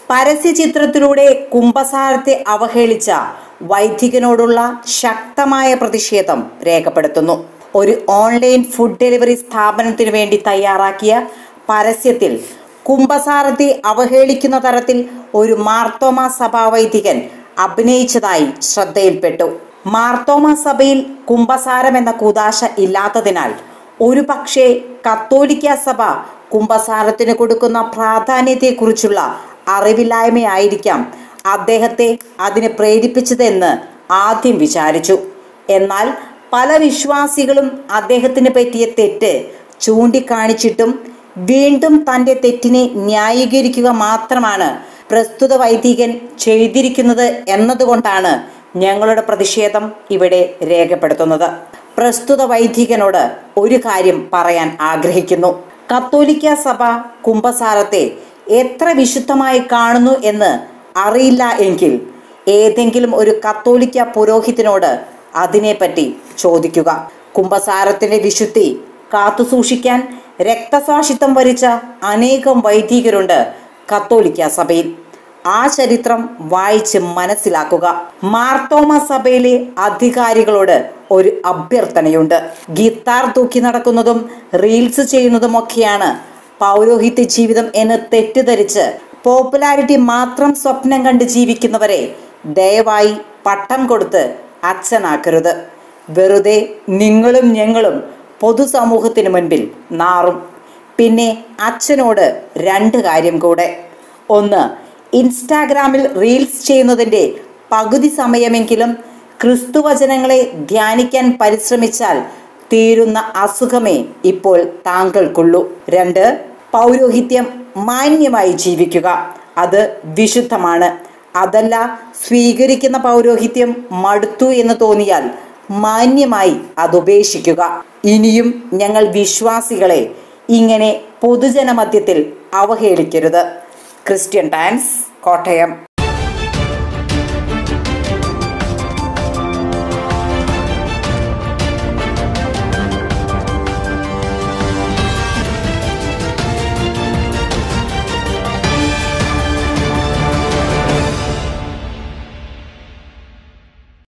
പരസ്യചിത്രത്തിലൂടെ കുംഭസാരത്തെ അവഹേളിച്ച വൈദികനോടുള്ള ശക്തമായ പ്രതിഷേധം രേഖപ്പെടുത്തുന്നു ഒരു ഓൺലൈൻ ഫുഡ് ഡെലിവറി സ്ഥാപനത്തിനു വേണ്ടി തയ്യാറാക്കിയ പരസ്യത്തിൽ കുംഭസാരത്തെ അവഹേളിക്കുന്ന തരത്തിൽ ഒരു മാർത്തോമ സഭാ വൈദികൻ അഭിനയിച്ചതായി ശ്രദ്ധയിൽപ്പെട്ടു മാർത്തോമ സഭയിൽ കുംഭസാരം എന്ന കൂതാശ ഇല്ലാത്തതിനാൽ ഒരു പക്ഷേ കത്തോലിക്ക സഭ കുംഭസാരത്തിന് കൊടുക്കുന്ന പ്രാധാന്യത്തെക്കുറിച്ചുള്ള അറിവില്ലായ്മയായിരിക്കാം അദ്ദേഹത്തെ അതിന് പ്രേരിപ്പിച്ചതെന്ന് ആദ്യം വിചാരിച്ചു എന്നാൽ പല വിശ്വാസികളും അദ്ദേഹത്തിന് പറ്റിയ തെറ്റ് ചൂണ്ടിക്കാണിച്ചിട്ടും വീണ്ടും തൻ്റെ തെറ്റിനെ ന്യായീകരിക്കുക മാത്രമാണ് പ്രസ്തുത വൈദികൻ ചെയ്തിരിക്കുന്നത് എന്നതുകൊണ്ടാണ് ഞങ്ങളുടെ പ്രതിഷേധം ഇവിടെ രേഖപ്പെടുത്തുന്നത് പ്രസ്തുത വൈദികനോട് ഒരു കാര്യം പറയാൻ ആഗ്രഹിക്കുന്നു കത്തോലിക്ക സഭ കുംഭസാരത്തെ എത്ര വിശുദ്ധമായി കാണുന്നു എന്ന് അറിയില്ല എങ്കിൽ ഏതെങ്കിലും ഒരു കത്തോലിക്ക പുരോഹിതനോട് അതിനെപ്പറ്റി ചോദിക്കുക കുംഭസാരത്തിന്റെ വിശുദ്ധി കാത്തുസൂക്ഷിക്കാൻ രക്തസാക്ഷിത്വം വരിച്ച അനേകം വൈദികരുണ്ട് കത്തോലിക്ക സഭയിൽ ആ ചരിത്രം വായിച്ച് മനസ്സിലാക്കുക മാർത്തോമ സഭയിലെ അധികാരികളോട് ഒരു അഭ്യർത്ഥനയുണ്ട് ഗിത്താർ തൂക്കി നടക്കുന്നതും റീൽസ് ചെയ്യുന്നതുമൊക്കെയാണ് പൗരോഹിത്യ ജീവിതം എന്ന് തെറ്റിദ്ധരിച്ച് പോപ്പുലാരിറ്റി മാത്രം സ്വപ്നം കണ്ട് ജീവിക്കുന്നവരെ ദയവായി പട്ടം കൊടുത്ത് അച്ഛനാക്കരുത് വെറുതെ നിങ്ങളും ഞങ്ങളും പൊതുസമൂഹത്തിന് മുൻപിൽ നാറും പിന്നെ അച്ഛനോട് രണ്ട് കാര്യം കൂടെ ഒന്ന് ഇൻസ്റ്റാഗ്രാമിൽ റീൽസ് ചെയ്യുന്നതിൻ്റെ പകുതി സമയമെങ്കിലും ക്രിസ്തുവചനങ്ങളെ ധ്യാനിക്കാൻ പരിശ്രമിച്ചാൽ തീരുന്ന അസുഖമേ ഇപ്പോൾ താങ്കൾക്കുള്ളൂ രണ്ട് പൗരോഹിത്യം മാന്യമായി ജീവിക്കുക അത് വിശുദ്ധമാണ് അതല്ല സ്വീകരിക്കുന്ന പൗരോഹിത്യം മടുത്തു എന്ന് തോന്നിയാൽ മാന്യമായി അത് ഉപേക്ഷിക്കുക ഇനിയും ഞങ്ങൾ വിശ്വാസികളെ ഇങ്ങനെ പൊതുജനമധ്യത്തിൽ അവഹേളിക്കരുത് ക്രിസ്ത്യൻ ടൈംസ് കോട്ടയം